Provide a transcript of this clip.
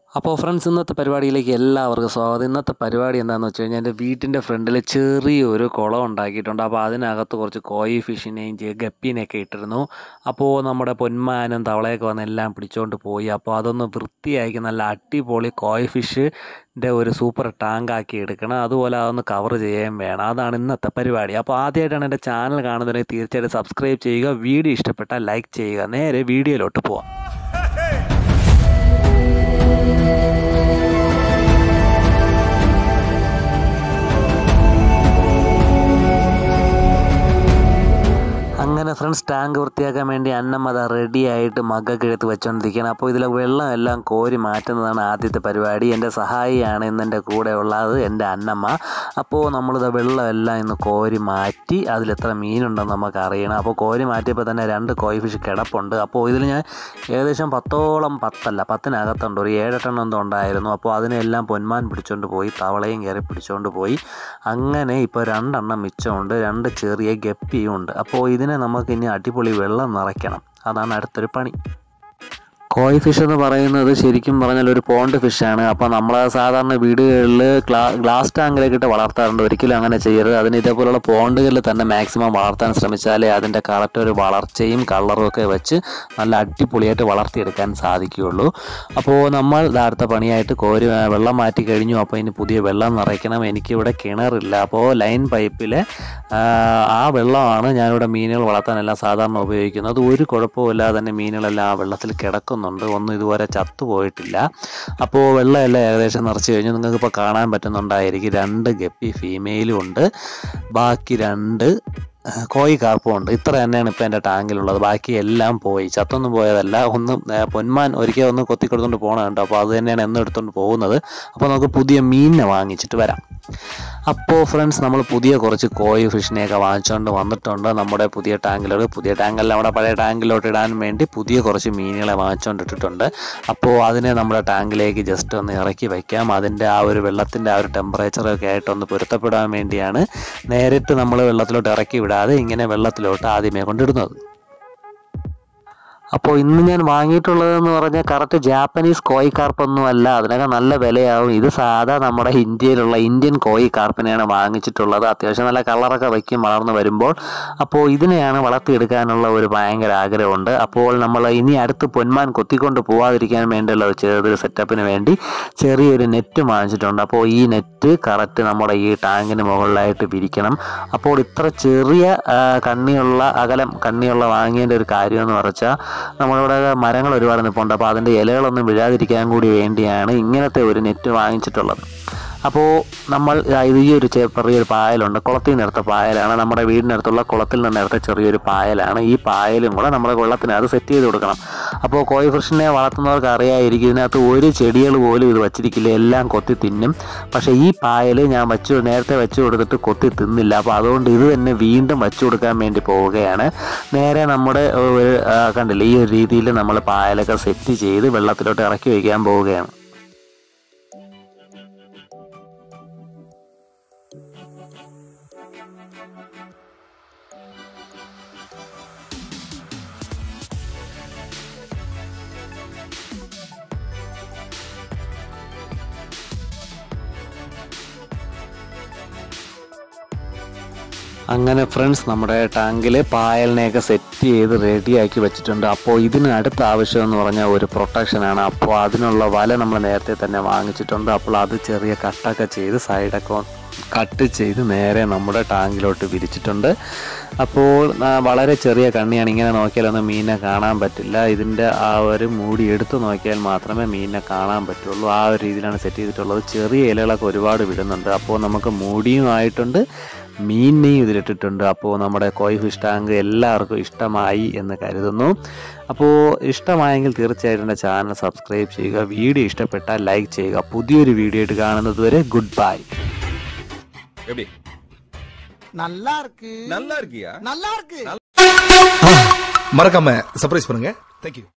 അപ്പോൾ ഫ്രണ്ട്സ് ഇന്നത്തെ പരിപാടിയിലേക്ക് എല്ലാവർക്കും സ്വാഗതം ഇന്നത്തെ പരിപാടി എന്താണെന്ന് വെച്ച് കഴിഞ്ഞാൽ എൻ്റെ വീട്ടിൻ്റെ ഫ്രണ്ടിൽ ചെറിയൊരു കുളം ഉണ്ടാക്കിയിട്ടുണ്ട് അപ്പോൾ അതിനകത്ത് കുറച്ച് കോയി ഫിഷിനെയും ചെ- ഗപ്പീനെയൊക്കെ ഇട്ടിരുന്നു അപ്പോൾ നമ്മുടെ പൊന്മാനും തവളയൊക്കെ വന്ന് എല്ലാം പിടിച്ചുകൊണ്ട് പോയി അപ്പോൾ അതൊന്ന് വൃത്തിയാക്കി നല്ല അടിപൊളി കോയി ഫിഷിൻ്റെ ഒരു സൂപ്പർ ടാങ്ക് ആക്കി എടുക്കണം അതുപോലെ അതൊന്ന് കവർ ചെയ്യുകയും വേണം അതാണ് ഇന്നത്തെ പരിപാടി അപ്പോൾ ആദ്യമായിട്ടാണ് എൻ്റെ ചാനൽ കാണുന്നതിന് തീർച്ചയായിട്ടും സബ്സ്ക്രൈബ് ചെയ്യുക വീഡിയോ ഇഷ്ടപ്പെട്ടാൽ ലൈക്ക് ചെയ്യുക നേരെ വീഡിയോയിലോട്ട് പോവാം അങ്ങനെ ഫ്രണ്ട്സ് ടാങ്ക് വൃത്തിയാക്കാൻ വേണ്ടി അന്നമ്മ അത് റെഡി ആയിട്ട് മഗ്ഗൊക്കെ എടുത്ത് വെച്ചുകൊണ്ടിരിക്കുകയാണ് അപ്പോൾ ഇതിലെ വെള്ളം എല്ലാം കോരി മാറ്റുന്നതാണ് ആദ്യത്തെ പരിപാടി എൻ്റെ സഹായിയാണ് ഇന്ന് എൻ്റെ കൂടെ ഉള്ളത് എൻ്റെ അന്നമ്മ അപ്പോൾ നമ്മളിത് വെള്ളം എല്ലാം ഇന്ന് കോരി മാറ്റി അതിലെത്ര മീനുണ്ടെന്ന് നമുക്ക് അറിയണം അപ്പോൾ കോരി മാറ്റിയപ്പോൾ തന്നെ രണ്ട് കോയി ഫിഷ് കിടപ്പുണ്ട് അപ്പോൾ ഇതിൽ ഞാൻ ഏകദേശം പത്തോളം പത്തല്ല പത്തിനകത്തുണ്ട് ഒരു ഏഴെട്ടെണ്ണം എന്തോ ഉണ്ടായിരുന്നു അപ്പോൾ അതിനെല്ലാം പൊന്മാൻ പിടിച്ചുകൊണ്ട് പോയി തവളയും കയറി പിടിച്ചുകൊണ്ട് പോയി അങ്ങനെ ഇപ്പോൾ രണ്ടെണ്ണം മിച്ചമുണ്ട് രണ്ട് ചെറിയ ഗപ്പിയും ഉണ്ട് അപ്പോൾ ഇതിനെ നമുക്ക് ഇനി അടിപൊളി വെള്ളം നിറയ്ക്കണം അതാണ് അടുത്തൊരു പണി കോയി ഫിഷ് എന്ന് പറയുന്നത് ശരിക്കും പറഞ്ഞാൽ ഒരു പോണ്ട് ഫിഷാണ് അപ്പോൾ നമ്മൾ സാധാരണ വീടുകളിൽ ഗ്ലാ ഗ്ലാസ് ടാങ്കിലേക്ക് ഇട്ട് വളർത്താറുണ്ട് ഒരിക്കലും അങ്ങനെ ചെയ്യരുത് അതിന് ഇതേപോലുള്ള പോണ്ടുകളിൽ തന്നെ മാക്സിമം വളർത്താൻ ശ്രമിച്ചാലേ അതിൻ്റെ കറക്റ്റ് ഒരു വളർച്ചയും കളറും ഒക്കെ വെച്ച് നല്ല അടിപൊളിയായിട്ട് വളർത്തിയെടുക്കാൻ സാധിക്കുകയുള്ളൂ അപ്പോൾ നമ്മൾ ദാ അടുത്ത പണിയായിട്ട് കോരി ആ, വെള്ളം മാറ്റി കഴിഞ്ഞു അപ്പോൾ ഇനി പുതിയ വെള്ളം നിറയ്ക്കണം എനിക്കിവിടെ കിണറില്ല അപ്പോൾ ലൈൻ പൈപ്പിലെ ആ, ആ വെള്ളമാണ് ഞാനിവിടെ മീനുകൾ വളർത്താനെല്ലാം സാധാരണ ഉപയോഗിക്കുന്നത് അത് ഒരു കുഴപ്പമില്ലാതെ തന്നെ മീനുകളെല്ലാം ആ വെള്ളത്തിൽ കിടക്കുന്നുണ്ട് ഒന്നും ഇതുവരെ ചത്തുപോയിട്ടില്ല അപ്പോൾ വെള്ളമെല്ലാം ഏകദേശം നിറച്ച് കഴിഞ്ഞു നിങ്ങൾക്കിപ്പോൾ കാണാൻ പറ്റുന്നുണ്ടായിരിക്കും രണ്ട് ഗപ്പി ഫീമെയിലും ഉണ്ട് ബാക്കി രണ്ട് ആ, കോഴി കാർപ്പും ഉണ്ട് ഇത്ര തന്നെയാണ് ഇപ്പോൾ എൻ്റെ ടാങ്കിലുള്ളത് ബാക്കി എല്ലാം പോയി ചത്തൊന്നും പോയതല്ല ഒന്ന് ആ, പൊന്മാൻ ഒരിക്കൽ ഒന്ന് കൊത്തിക്കൊടുത്തോണ്ട് പോകണം കേട്ടോ അപ്പോൾ അത് തന്നെയാണ് എന്നും എടുത്തുകൊണ്ട് പോകുന്നത് അപ്പോൾ നമുക്ക് പുതിയ മീനിനെ വാങ്ങിച്ചിട്ട് വരാം അപ്പോൾ ഫ്രണ്ട്സ് നമ്മൾ പുതിയ കുറച്ച് കോഴി ഫിഷിനെയൊക്കെ വാങ്ങിച്ചുകൊണ്ട് വന്നിട്ടുണ്ട് നമ്മുടെ പുതിയ ടാങ്കിലോട്ട് പുതിയ ടാങ്കല്ല നമ്മുടെ പഴയ ടാങ്കിലോട്ട് ഇടാൻ വേണ്ടി പുതിയ കുറച്ച് മീനുകളെ വാങ്ങിച്ചുകൊണ്ട് ഇട്ടിട്ടുണ്ട് അപ്പോൾ അതിനെ നമ്മുടെ ടാങ്കിലേക്ക് ജസ്റ്റ് ഒന്ന് ഇറക്കി വയ്ക്കാം അതിൻ്റെ ആ ഒരു വെള്ളത്തിൻ്റെ ആ ഒരു ടെമ്പറേച്ചറൊക്കെ ആയിട്ടൊന്ന് പൊരുത്തപ്പെടാൻ വേണ്ടിയാണ് നേരിട്ട് നമ്മൾ വെള്ളത്തിലോട്ട് ഇറക്കി വിടാതെ ഇങ്ങനെ വെള്ളത്തിലോട്ട് ആദ്യമേ കൊണ്ടിടുന്നത് അപ്പോൾ ഇന്ന് ഞാൻ വാങ്ങിയിട്ടുള്ളതെന്ന് പറഞ്ഞാൽ കറക്റ്റ് ജാപ്പനീസ് കോയി കാർപ്പൊന്നും അല്ല അതിനൊക്കെ നല്ല വിലയാവും ഇത് സാധാ നമ്മുടെ ഇന്ത്യയിലുള്ള ഇന്ത്യൻ കോയി കാർപ്പിനെയാണ് വാങ്ങിച്ചിട്ടുള്ളത് അത്യാവശ്യം നല്ല കളറൊക്കെ വയ്ക്കും വളർന്നു വരുമ്പോൾ അപ്പോൾ ഇതിനെയാണ് വളർത്തിയെടുക്കാനുള്ള ഒരു ഭയങ്കര ആഗ്രഹമുണ്ട് അപ്പോൾ നമ്മൾ ഇനി അടുത്ത് പൊന്മാൻ കൊത്തിക്കൊണ്ട് പോവാതിരിക്കാൻ വേണ്ടിയുള്ള ഒരു ചെറിയൊരു സെറ്റപ്പിന് വേണ്ടി ചെറിയൊരു നെറ്റ് വാങ്ങിച്ചിട്ടുണ്ട് അപ്പോൾ ഈ നെറ്റ് കറക്റ്റ് നമ്മുടെ ഈ ടാങ്കിന് മുകളിലായിട്ട് വിരിക്കണം അപ്പോൾ ഇത്ര ചെറിയ ആ, കണ്ണിയുള്ള അകലം കണ്ണിയുള്ള വാങ്ങിയതിൻ്റെ ഒരു കാര്യം എന്ന് പറഞ്ഞാൽ നമ്മളിവിടെ മരങ്ങൾ ഒരുപാട് നിൽപ്പുണ്ട് അപ്പോൾ അതിൻ്റെ ഇലകളൊന്നും വീഴാതിരിക്കാൻ കൂടി വേണ്ടിയാണ് ഇങ്ങനത്തെ ഒരു നെറ്റ് വാങ്ങിച്ചിട്ടുള്ളത് അപ്പോൾ നമ്മൾ ഇതാ ഇത് ഈ ഒരു ചെ- ചെറിയൊരു പായലുണ്ട് കുളത്തിൽ നിന്ന് എടുത്ത പായലാണ് നമ്മുടെ വീടിനടുത്തുള്ള കുളത്തിൽ നിന്ന് എടുത്ത ചെറിയൊരു പായലാണ് ഈ പായലും കൂടെ നമ്മുടെ വെള്ളത്തിനകത്ത് സെറ്റ് ചെയ്ത് കൊടുക്കണം അപ്പോൾ കോഴി ഫിഷിനെ വളർത്തുന്നവർക്ക് അറിയായിരിക്കും ഇതിനകത്ത് ഒരു ചെടികൾ പോലും ഇത് വച്ചിരിക്കില്ല എല്ലാം കൊത്തി തിന്നും പക്ഷേ ഈ പായൽ ഞാൻ വച്ചു നേരത്തെ വെച്ച് കൊടുത്തിട്ട് കൊത്തി തിന്നില്ല അപ്പോൾ അതുകൊണ്ട് ഇത് തന്നെ വീണ്ടും വച്ചു കൊടുക്കാൻ വേണ്ടി പോവുകയാണ് നേരെ നമ്മുടെ ഒരു ആ, കണ്ടില്ലേ ഈ ഒരു രീതിയിൽ നമ്മൾ പായലൊക്കെ സെറ്റ് ചെയ്ത് വെള്ളത്തിലോട്ട് ഇറക്കി വയ്ക്കാൻ പോവുകയാണ് അങ്ങനെ ഫ്രണ്ട്സ് നമ്മുടെ ടാങ്കിൽ പായലിനെയൊക്കെ സെറ്റ് ചെയ്ത് റെഡിയാക്കി വെച്ചിട്ടുണ്ട് അപ്പോൾ ഇതിന് അടുത്ത ആവശ്യം എന്ന് പറഞ്ഞാൽ ഒരു പ്രൊട്ടക്ഷനാണ് അപ്പോൾ അതിനുള്ള വല നമ്മൾ നേരത്തെ തന്നെ വാങ്ങിച്ചിട്ടുണ്ട് അപ്പോൾ അത് ചെറിയ കട്ടൊക്കെ ചെയ്ത് സൈഡൊക്കെ കട്ട് ചെയ്ത് നേരെ നമ്മുടെ ടാങ്കിലോട്ട് വിരിച്ചിട്ടുണ്ട് അപ്പോൾ ആ, വളരെ ചെറിയ കണ്ണിയാണ് ഇങ്ങനെ നോക്കിയാലൊന്നും മീനിനെ കാണാൻ പറ്റില്ല ഇതിൻ്റെ ആ ഒരു മൂടി എടുത്ത് നോക്കിയാൽ മാത്രമേ മീനിനെ കാണാൻ പറ്റുള്ളൂ ആ ഒരു രീതിയിലാണ് സെറ്റ് ചെയ്തിട്ടുള്ളത് ചെറിയ ഇലകളൊക്കെ ഒരുപാട് വിടുന്നുണ്ട് അപ്പോൾ നമുക്ക് മൂടിയും ആയിട്ടുണ്ട് മീനിനെയും ഇതിലിട്ടിട്ടുണ്ട് അപ്പോൾ നമ്മുടെ കോയി ഫിഷ് ടാങ്ക് എല്ലാവർക്കും ഇഷ്ടമായി എന്ന് കരുതുന്നു അപ്പോൾ ഇഷ്ടമായെങ്കിൽ തീർച്ചയായിട്ടും എൻ്റെ ചാനൽ സബ്സ്ക്രൈബ് ചെയ്യുക വീഡിയോ ഇഷ്ടപ്പെട്ടാൽ ലൈക്ക് ചെയ്യുക പുതിയൊരു വീഡിയോ ആയിട്ട് കാണുന്നത് വരെ ഗുഡ് ബൈ எப்படி நல்லா இருக்கு நல்லா இருக்கியா நல்லா இருக்கு மறக்காம சர்ப்ரைஸ் பண்ணுங்க தேங்க்யூ